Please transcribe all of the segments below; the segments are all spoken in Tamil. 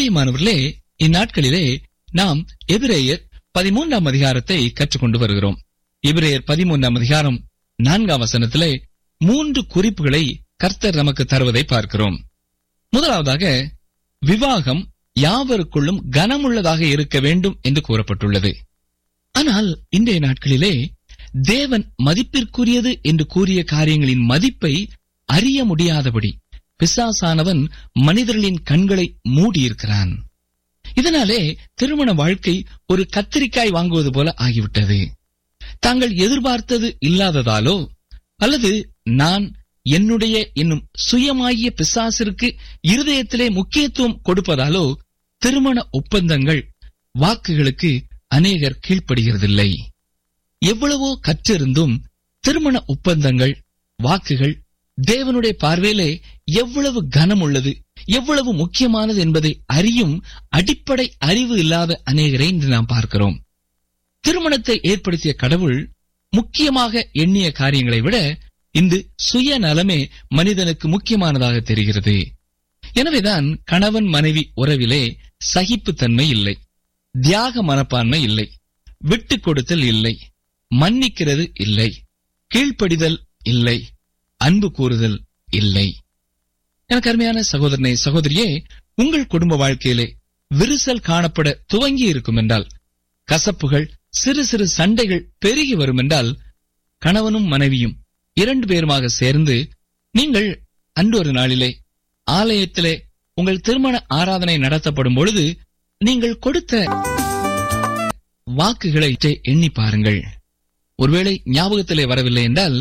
பிரியமானவர்களே இந்நாட்களிலே நாம் எபிரேயர் பதிமூன்றாம் அதிகாரத்தை கற்றுக்கொண்டு வருகிறோம் எபிரேயர் பதிமூன்றாம் அதிகாரம் நான்காம் வசனத்திலே மூன்று குறிப்புகளை கர்த்தர் நமக்கு தருவதை பார்க்கிறோம் முதலாவதாக விவாகம் யாவருக்குள்ளும் கனமுள்ளதாக இருக்க வேண்டும் என்று கூறப்பட்டுள்ளது ஆனால் இன்றைய நாட்களிலே தேவன் மதிப்பிற்குரியது என்று கூறிய காரியங்களின் மதிப்பை அறிய முடியாதபடி பிசாசானவன் மனிதர்களின் கண்களை மூடியிருக்கிறான் இதனாலே திருமண வாழ்க்கை ஒரு கத்திரிக்காய் வாங்குவது போல ஆகிவிட்டது தாங்கள் எதிர்பார்த்தது இல்லாததாலோ அல்லது நான் என்னுடைய என்னும் சுயமாகிய பிசாசிற்கு இருதயத்திலே முக்கியத்துவம் கொடுப்பதாலோ திருமண ஒப்பந்தங்கள் வாக்குகளுக்கு அநேகர் கீழ்ப்படுகிறதில்லை எவ்வளவோ கற்றிருந்தும் திருமண ஒப்பந்தங்கள் வாக்குகள் தேவனுடைய பார்வையிலே எவ்வளவு கனம் உள்ளது எவ்வளவு முக்கியமானது என்பதை அறியும் அடிப்படை அறிவு இல்லாத அநேகரை இன்று நாம் பார்க்கிறோம் திருமணத்தை ஏற்படுத்திய கடவுள் முக்கியமாக எண்ணிய காரியங்களை விட இந்த சுய நலமே மனிதனுக்கு முக்கியமானதாக தெரிகிறது எனவேதான் கணவன் மனைவி உறவிலே சகிப்புத்தன்மை இல்லை தியாக மனப்பான்மை இல்லை விட்டுக் கொடுத்தல் இல்லை மன்னிக்கிறது இல்லை கீழ்ப்படிதல் இல்லை அன்பு கூறுதல் இல்லை எனக்கு அருமையான சகோதரனே சகோதரியே உங்கள் குடும்ப வாழ்க்கையிலே விரிசல் காணப்பட துவங்கி இருக்கும் என்றால் கசப்புகள் சிறு சிறு சண்டைகள் பெருகி வரும் என்றால் கணவனும் மனைவியும் இரண்டு பேருமாக சேர்ந்து நீங்கள் அன்று ஒரு நாளிலே ஆலயத்திலே உங்கள் திருமண ஆராதனை நடத்தப்படும் பொழுது நீங்கள் கொடுத்த வாக்குகளை எண்ணி பாருங்கள் ஒருவேளை ஞாபகத்திலே வரவில்லை என்றால்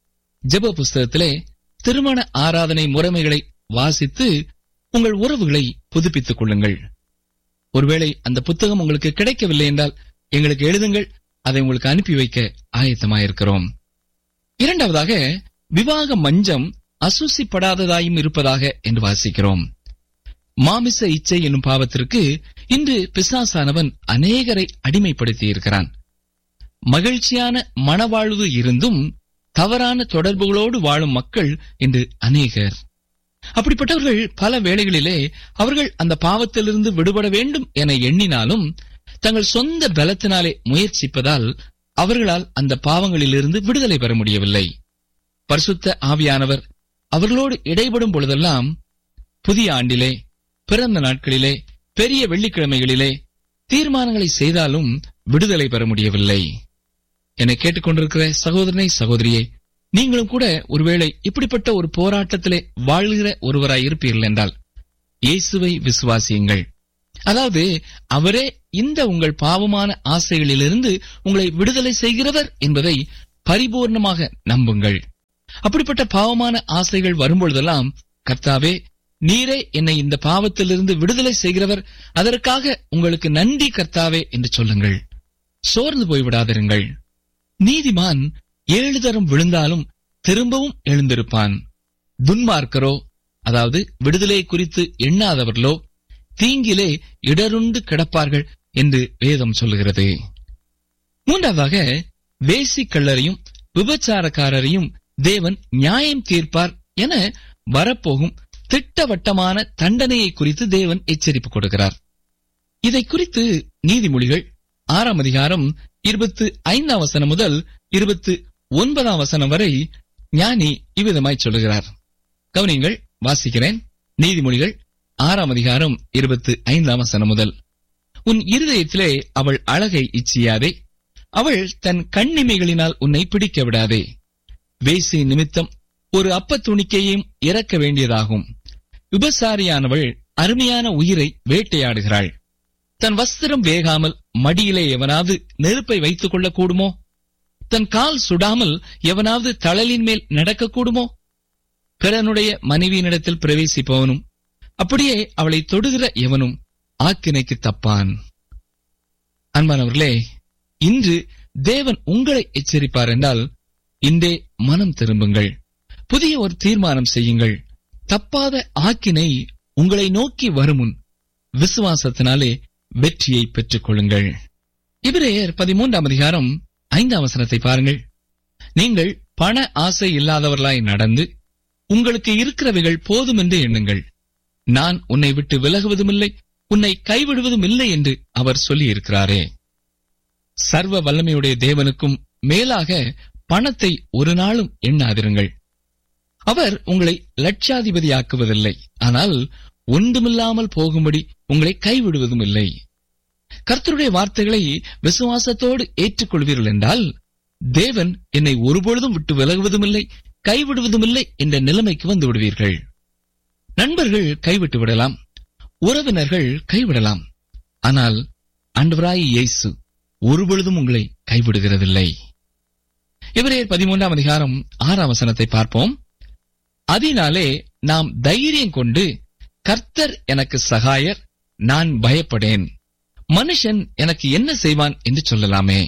ஜெப புஸ்தகத்திலே திருமண ஆராதனை முறைமைகளை வாசித்து உங்கள் உறவுகளை புதுப்பித்துக் கொள்ளுங்கள் ஒருவேளை அந்த புத்தகம் உங்களுக்கு கிடைக்கவில்லை என்றால் எங்களுக்கு எழுதுங்கள் அதை உங்களுக்கு அனுப்பி வைக்க ஆயத்தமாயிருக்கிறோம் இரண்டாவதாக விவாக மஞ்சம் அசூசிப்படாததாயும் இருப்பதாக என்று வாசிக்கிறோம் மாமிச இச்சை என்னும் பாவத்திற்கு இன்று பிசாசானவன் அநேகரை அடிமைப்படுத்தி இருக்கிறான் மகிழ்ச்சியான மனவாழ்வு இருந்தும் தவறான தொடர்புகளோடு வாழும் மக்கள் இன்று அநேகர் அப்படிப்பட்டவர்கள் பல வேளைகளிலே அவர்கள் அந்த பாவத்திலிருந்து விடுபட வேண்டும் என எண்ணினாலும் தங்கள் சொந்த பலத்தினாலே முயற்சிப்பதால் அவர்களால் அந்த பாவங்களிலிருந்து விடுதலை பெற முடியவில்லை பரிசுத்த ஆவியானவர் அவர்களோடு இடைபடும் பொழுதெல்லாம் புதிய ஆண்டிலே பிறந்த நாட்களிலே பெரிய வெள்ளிக்கிழமைகளிலே தீர்மானங்களை செய்தாலும் விடுதலை பெற முடியவில்லை என்னை கேட்டுக்கொண்டிருக்கிற சகோதரனை சகோதரியே நீங்களும் கூட ஒருவேளை இப்படிப்பட்ட ஒரு போராட்டத்திலே வாழ்கிற ஒருவராய் இருப்பீர்கள் என்றால் இயேசுவை விசுவாசியுங்கள் அதாவது அவரே இந்த உங்கள் பாவமான ஆசைகளிலிருந்து உங்களை விடுதலை செய்கிறவர் என்பதை பரிபூர்ணமாக நம்புங்கள் அப்படிப்பட்ட பாவமான ஆசைகள் வரும்பொழுதெல்லாம் கர்த்தாவே நீரே என்னை இந்த பாவத்திலிருந்து விடுதலை செய்கிறவர் அதற்காக உங்களுக்கு நன்றி கர்த்தாவே என்று சொல்லுங்கள் சோர்ந்து போய்விடாதிருங்கள் நீதிமான் ஏழு தரம் விழுந்தாலும் திரும்பவும் எழுந்திருப்பான் துன்மார்க்கரோ அதாவது விடுதலை குறித்து எண்ணாதவர்களோ தீங்கிலே இடருண்டு கிடப்பார்கள் என்று வேதம் சொல்லுகிறது மூன்றாவதாக வேசி கள்ளரையும் விபச்சாரக்காரரையும் தேவன் நியாயம் தீர்ப்பார் என வரப்போகும் திட்டவட்டமான தண்டனையை குறித்து தேவன் எச்சரிப்பு கொடுக்கிறார் இதை குறித்து நீதிமொழிகள் ஆறாம் அதிகாரம் இருபத்து ஐந்தாம் வசனம் முதல் இருபத்து ஒன்பதாம் வசனம் வரை ஞானி இவ்விதமாய் சொல்லுகிறார் கவனிங்கள் வாசிக்கிறேன் நீதிமொழிகள் ஆறாம் அதிகாரம் இருபத்து ஐந்தாம் வசனம் முதல் உன் இருதயத்திலே அவள் அழகை இச்சியாதே அவள் தன் கண்ணிமைகளினால் உன்னை பிடிக்க விடாதே வேசி நிமித்தம் ஒரு அப்பத் துணிக்கையும் இறக்க வேண்டியதாகும் விபசாரியானவள் அருமையான உயிரை வேட்டையாடுகிறாள் தன் வஸ்திரம் வேகாமல் மடியிலே எவனாவது நெருப்பை வைத்துக் கொள்ளக்கூடுமோ தன் கால் சுடாமல் எவனாவது தழலின் மேல் நடக்கக்கூடுமோ பிறனுடைய மனைவியினிடத்தில் பிரவேசிப்பவனும் அப்படியே அவளை தொடுகிற எவனும் ஆக்கினைக்கு தப்பான் அன்பானவர்களே இன்று தேவன் உங்களை எச்சரிப்பார் என்றால் இன்றே மனம் திரும்புங்கள் புதிய ஒரு தீர்மானம் செய்யுங்கள் தப்பாத ஆக்கினை உங்களை நோக்கி வருமுன் விசுவாசத்தினாலே வெற்றியை பெற்றுக் கொள்ளுங்கள் இபிரேயர் பதிமூன்றாம் அதிகாரம் ஐந்தாம் வசனத்தை பாருங்கள் நீங்கள் பண ஆசை இல்லாதவர்களாய் நடந்து உங்களுக்கு இருக்கிறவைகள் போதும் என்று எண்ணுங்கள் நான் உன்னை விட்டு விலகுவதுமில்லை உன்னை கைவிடுவதும் இல்லை என்று அவர் சொல்லியிருக்கிறாரே சர்வ வல்லமையுடைய தேவனுக்கும் மேலாக பணத்தை ஒரு நாளும் எண்ணாதிருங்கள் அவர் உங்களை லட்சாதிபதியாக்குவதில்லை ஆனால் ஒன்றுமில்லாமல் போகும்படி உங்களை கைவிடுவதும் இல்லை கர்த்தருடைய வார்த்தைகளை விசுவாசத்தோடு ஏற்றுக்கொள்வீர்கள் என்றால் தேவன் என்னை ஒருபொழுதும் விட்டு விலகுவதும் இல்லை கைவிடுவதும் இல்லை என்ற நிலைமைக்கு வந்து விடுவீர்கள் நண்பர்கள் கைவிட்டு விடலாம் உறவினர்கள் கைவிடலாம் ஆனால் அன்பராய் இயேசு ஒருபொழுதும் உங்களை கைவிடுகிறதில்லை இவரேர் பதிமூன்றாம் அதிகாரம் ஆறாம் வசனத்தை பார்ப்போம் அதனாலே நாம் தைரியம் கொண்டு கர்த்தர் எனக்கு சகாயர் நான் பயப்படேன் மனுஷன் எனக்கு என்ன செய்வான் என்று சொல்லலாமே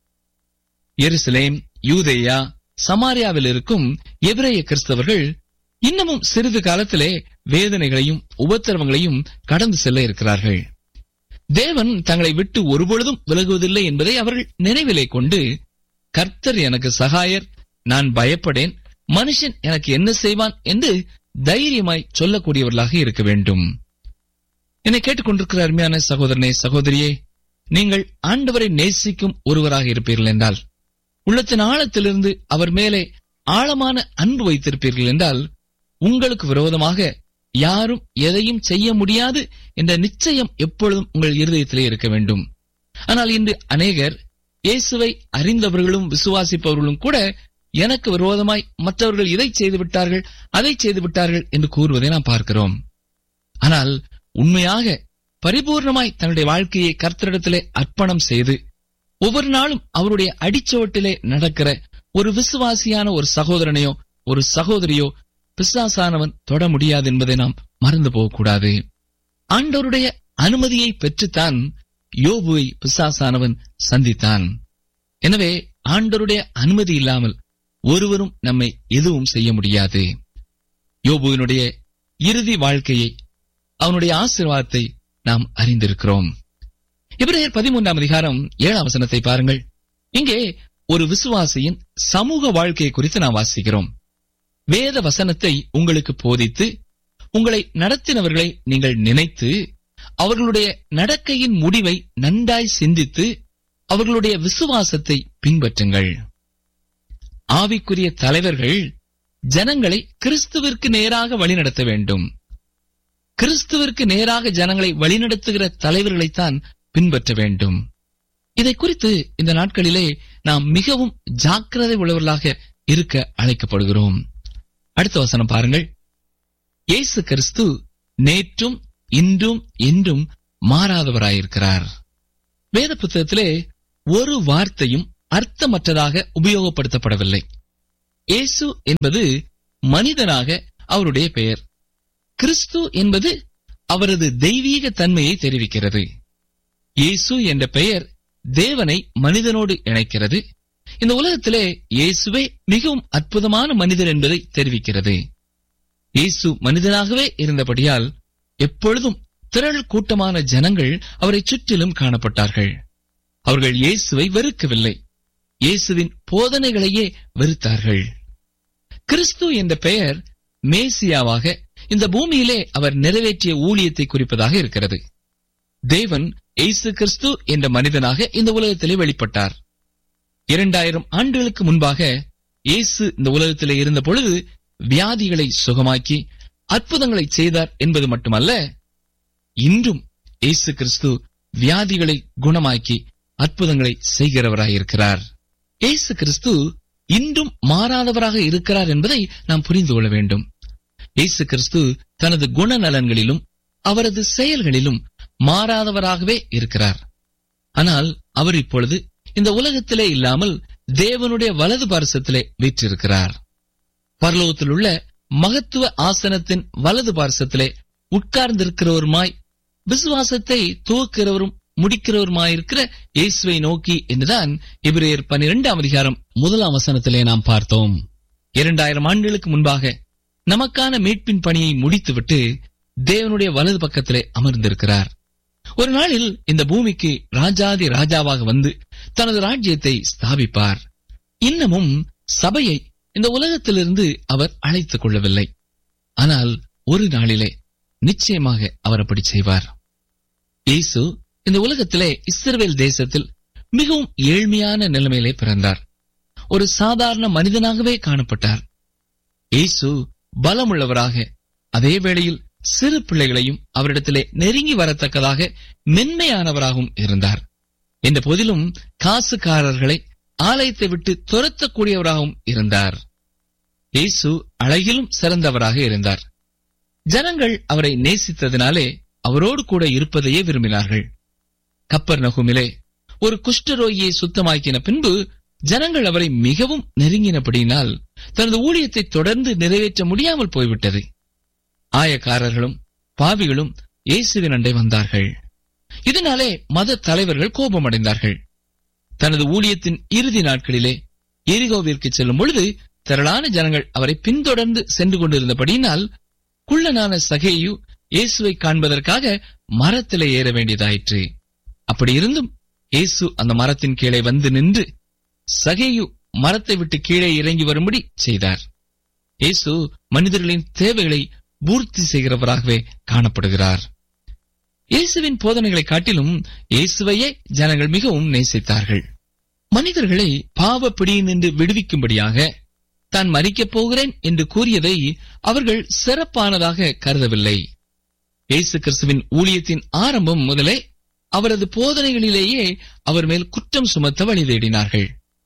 எருசலேம் யூதேயா சமாரியாவில் இருக்கும் எபிரேய கிறிஸ்தவர்கள் இன்னமும் சிறிது காலத்திலே வேதனைகளையும் உபத்திரவங்களையும் கடந்து செல்ல இருக்கிறார்கள் தேவன் தங்களை விட்டு ஒருபொழுதும் விலகுவதில்லை என்பதை அவர்கள் நினைவிலே கொண்டு கர்த்தர் எனக்கு சகாயர் நான் பயப்படேன் மனுஷன் எனக்கு என்ன செய்வான் என்று தைரியமாய் சொல்லக்கூடியவர்களாக இருக்க வேண்டும் என்னை கேட்டுக்கொண்டிருக்கிற அருமையான சகோதரனே சகோதரியே நீங்கள் ஆண்டவரை நேசிக்கும் ஒருவராக இருப்பீர்கள் என்றால் உள்ளத்தின் ஆழத்திலிருந்து அவர் மேலே ஆழமான அன்பு வைத்திருப்பீர்கள் என்றால் உங்களுக்கு விரோதமாக யாரும் எதையும் செய்ய முடியாது என்ற நிச்சயம் எப்பொழுதும் உங்கள் இருதயத்திலே இருக்க வேண்டும் ஆனால் இன்று அநேகர் இயேசுவை அறிந்தவர்களும் விசுவாசிப்பவர்களும் கூட எனக்கு விரோதமாய் மற்றவர்கள் இதை செய்து விட்டார்கள் அதை செய்து விட்டார்கள் என்று கூறுவதை நாம் பார்க்கிறோம் ஆனால் உண்மையாக பரிபூர்ணமாய் தன்னுடைய வாழ்க்கையை கர்த்தரிடத்திலே அர்ப்பணம் செய்து ஒவ்வொரு நாளும் அவருடைய அடிச்சுவட்டிலே நடக்கிற ஒரு விசுவாசியான ஒரு சகோதரனையோ ஒரு சகோதரியோ பிசாசானவன் தொட முடியாது என்பதை நாம் மறந்து போகக்கூடாது ஆண்டவருடைய அனுமதியை பெற்றுத்தான் யோபுவை பிசாசானவன் சந்தித்தான் எனவே ஆண்டவருடைய அனுமதி இல்லாமல் ஒருவரும் நம்மை எதுவும் செய்ய முடியாது யோபுவினுடைய இறுதி வாழ்க்கையை அவனுடைய ஆசீர்வாதத்தை நாம் அறிந்திருக்கிறோம் இப்ரேயர் பதிமூன்றாம் அதிகாரம் ஏழாம் வசனத்தை பாருங்கள் இங்கே ஒரு விசுவாசியின் சமூக வாழ்க்கையை குறித்து நாம் வாசிக்கிறோம் வேத வசனத்தை உங்களுக்கு போதித்து உங்களை நடத்தினவர்களை நீங்கள் நினைத்து அவர்களுடைய நடக்கையின் முடிவை நன்றாய் சிந்தித்து அவர்களுடைய விசுவாசத்தை பின்பற்றுங்கள் ஆவிக்குரிய தலைவர்கள் ஜனங்களை கிறிஸ்துவிற்கு நேராக வழிநடத்த வேண்டும் கிறிஸ்துவிற்கு நேராக ஜனங்களை வழிநடத்துகிற தலைவர்களைத்தான் பின்பற்ற வேண்டும் இதை குறித்து இந்த நாட்களிலே நாம் மிகவும் ஜாக்கிரதை உள்ளவர்களாக இருக்க அழைக்கப்படுகிறோம் அடுத்த வசனம் பாருங்கள் இயேசு கிறிஸ்து நேற்றும் இன்றும் என்றும் மாறாதவராயிருக்கிறார் வேத புத்தகத்திலே ஒரு வார்த்தையும் அர்த்தமற்றதாக உபயோகப்படுத்தப்படவில்லை இயேசு என்பது மனிதனாக அவருடைய பெயர் கிறிஸ்து என்பது அவரது தெய்வீக தன்மையை தெரிவிக்கிறது இயேசு என்ற பெயர் தேவனை மனிதனோடு இணைக்கிறது இந்த உலகத்திலே இயேசுவே மிகவும் அற்புதமான மனிதர் என்பதை தெரிவிக்கிறது இயேசு மனிதனாகவே இருந்தபடியால் எப்பொழுதும் திரள் கூட்டமான ஜனங்கள் அவரை சுற்றிலும் காணப்பட்டார்கள் அவர்கள் இயேசுவை வெறுக்கவில்லை இயேசுவின் போதனைகளையே வெறுத்தார்கள் கிறிஸ்து என்ற பெயர் மேசியாவாக இந்த பூமியிலே அவர் நிறைவேற்றிய ஊழியத்தை குறிப்பதாக இருக்கிறது தேவன் இயேசு கிறிஸ்து என்ற மனிதனாக இந்த உலகத்திலே வெளிப்பட்டார் இரண்டாயிரம் ஆண்டுகளுக்கு முன்பாக இயேசு இந்த உலகத்திலே இருந்த பொழுது வியாதிகளை சுகமாக்கி அற்புதங்களை செய்தார் என்பது மட்டுமல்ல இன்றும் இயேசு கிறிஸ்து வியாதிகளை குணமாக்கி அற்புதங்களை செய்கிறவராயிருக்கிறார் இயேசு கிறிஸ்து இன்றும் மாறாதவராக இருக்கிறார் என்பதை நாம் புரிந்து கொள்ள வேண்டும் இயேசு கிறிஸ்து தனது குணநலன்களிலும் அவரது செயல்களிலும் மாறாதவராகவே இருக்கிறார் ஆனால் அவர் இப்பொழுது இந்த உலகத்திலே இல்லாமல் தேவனுடைய வலது பார்சத்திலே வீற்றிருக்கிறார் பரலோகத்தில் உள்ள மகத்துவ ஆசனத்தின் வலது பார்சத்திலே உட்கார்ந்திருக்கிறவருமாய் விசுவாசத்தை துவக்கிறவரும் முடிக்கிறவருமாயிருக்கிற இயேசுவை நோக்கி என்றுதான் இபிரேயர் பன்னிரெண்டாம் அதிகாரம் முதலாம் வசனத்திலே நாம் பார்த்தோம் இரண்டாயிரம் ஆண்டுகளுக்கு முன்பாக நமக்கான மீட்பின் பணியை முடித்துவிட்டு தேவனுடைய வலது பக்கத்திலே அமர்ந்திருக்கிறார் ஒரு நாளில் இந்த பூமிக்கு ராஜாதி ராஜாவாக வந்து தனது ராஜ்யத்தை ஸ்தாபிப்பார் இன்னமும் சபையை இந்த உலகத்திலிருந்து அவர் அழைத்துக் கொள்ளவில்லை ஆனால் ஒரு நாளிலே நிச்சயமாக அவர் அப்படி செய்வார் இயேசு இந்த உலகத்திலே இஸ்ரவேல் தேசத்தில் மிகவும் ஏழ்மையான நிலைமையிலே பிறந்தார் ஒரு சாதாரண மனிதனாகவே காணப்பட்டார் இயேசு பலமுள்ளவராக அதே வேளையில் சிறு பிள்ளைகளையும் அவரிடத்திலே நெருங்கி வரத்தக்கதாக மென்மையானவராகவும் இருந்தார் என்ற போதிலும் காசுக்காரர்களை ஆலயத்தை விட்டு துரத்தக்கூடியவராகவும் இருந்தார் இயேசு அழகிலும் சிறந்தவராக இருந்தார் ஜனங்கள் அவரை நேசித்ததினாலே அவரோடு கூட இருப்பதையே விரும்பினார்கள் கப்பர் நகுமிலே ஒரு குஷ்டரோகியை சுத்தமாக்கின பின்பு ஜனங்கள் அவரை மிகவும் நெருங்கினபடியினால் தனது ஊழியத்தை தொடர்ந்து நிறைவேற்ற முடியாமல் போய்விட்டது ஆயக்காரர்களும் பாவிகளும் இயேசுவின் அண்டை வந்தார்கள் இதனாலே மத தலைவர்கள் கோபமடைந்தார்கள் தனது ஊழியத்தின் இறுதி நாட்களிலே எரிகோவிற்கு செல்லும் பொழுது திரளான ஜனங்கள் அவரை பின்தொடர்ந்து சென்று கொண்டிருந்தபடியினால் குள்ளனான சகேயு இயேசுவை காண்பதற்காக மரத்திலே ஏற வேண்டியதாயிற்று அப்படி இருந்தும் இயேசு அந்த மரத்தின் கீழே வந்து நின்று சகேயு மரத்தை விட்டு கீழே இறங்கி வரும்படி செய்தார் இயேசு மனிதர்களின் தேவைகளை பூர்த்தி செய்கிறவராகவே காணப்படுகிறார் இயேசுவின் போதனைகளை காட்டிலும் இயேசுவையே ஜனங்கள் மிகவும் நேசித்தார்கள் மனிதர்களை பாவ பிடியினின்று விடுவிக்கும்படியாக தான் மறிக்கப் போகிறேன் என்று கூறியதை அவர்கள் சிறப்பானதாக கருதவில்லை இயேசு கிறிஸ்துவின் ஊழியத்தின் ஆரம்பம் முதலே அவரது போதனைகளிலேயே அவர் மேல் குற்றம் சுமத்த வழி தேடினார்கள்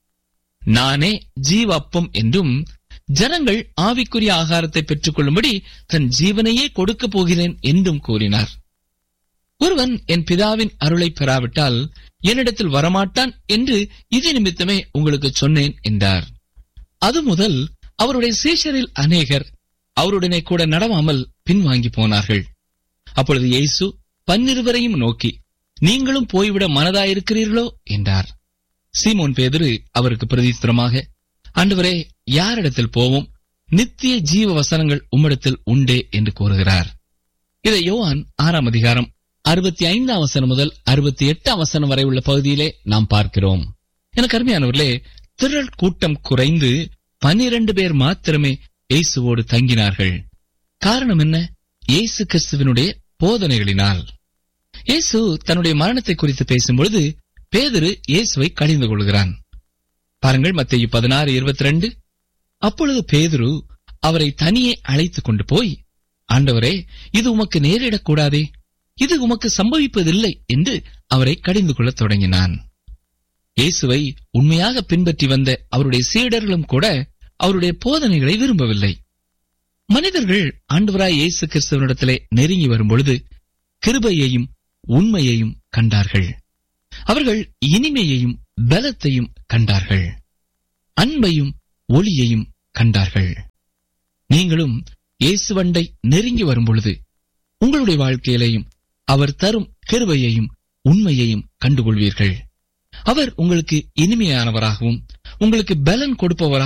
நானே ஜீவ அப்பம் என்றும் ஜனங்கள் ஆவிக்குரிய ஆகாரத்தை பெற்றுக் கொள்ளும்படி தன் ஜீவனையே கொடுக்கப் போகிறேன் என்றும் கூறினார் ஒருவன் என் பிதாவின் அருளை பெறாவிட்டால் என்னிடத்தில் வரமாட்டான் என்று இது நிமித்தமே உங்களுக்கு சொன்னேன் என்றார் அது முதல் அவருடைய சீஷரில் அநேகர் அவருடனே கூட நடவாமல் பின்வாங்கி போனார்கள் அப்பொழுது இயேசு பன்னிருவரையும் நோக்கி நீங்களும் போய்விட மனதாயிருக்கிறீர்களோ என்றார் சீமோன் பேதுரு அவருக்கு பிரதித்திரமாக ஆண்டவரே யாரிடத்தில் போவோம் நித்திய ஜீவ வசனங்கள் உம்மிடத்தில் உண்டே என்று கூறுகிறார் இதை யோவான் ஆறாம் அதிகாரம் அறுபத்தி ஐந்தாம் வசனம் முதல் அறுபத்தி எட்டாம் வசனம் வரை உள்ள பகுதியிலே நாம் பார்க்கிறோம் எனக்கு அருமையானவர்களே திரள் கூட்டம் குறைந்து பனிரண்டு பேர் மாத்திரமே இயேசுவோடு தங்கினார்கள் காரணம் என்ன இயேசு கிறிஸ்துவனுடைய போதனைகளினால் இயேசு தன்னுடைய மரணத்தை குறித்து பேசும்பொழுது பேதுரு இயேசுவை கடிந்து கொள்கிறான் பாருங்கள் மத்திய பதினாறு இருபத்தி ரெண்டு அப்பொழுது பேதுரு அவரை தனியே அழைத்துக் கொண்டு போய் ஆண்டவரே இது உமக்கு நேரிடக்கூடாதே இது உமக்கு சம்பவிப்பதில்லை என்று அவரை கடிந்து கொள்ளத் தொடங்கினான் இயேசுவை உண்மையாக பின்பற்றி வந்த அவருடைய சீடர்களும் கூட அவருடைய போதனைகளை விரும்பவில்லை மனிதர்கள் ஆண்டவராய் இயேசு கிறிஸ்துவனிடத்திலே நெருங்கி வரும்பொழுது கிருபையையும் உண்மையையும் கண்டார்கள் அவர்கள் இனிமையையும் பலத்தையும் கண்டார்கள் அன்பையும் ஒளியையும் கண்டார்கள் நீங்களும் இயேசுவண்டை நெருங்கி வரும்பொழுது உங்களுடைய வாழ்க்கையிலேயும் அவர் தரும் கிருபையையும் உண்மையையும் கண்டுகொள்வீர்கள் அவர் உங்களுக்கு இனிமையானவராகவும் உங்களுக்கு பலன் கொடுப்பவராக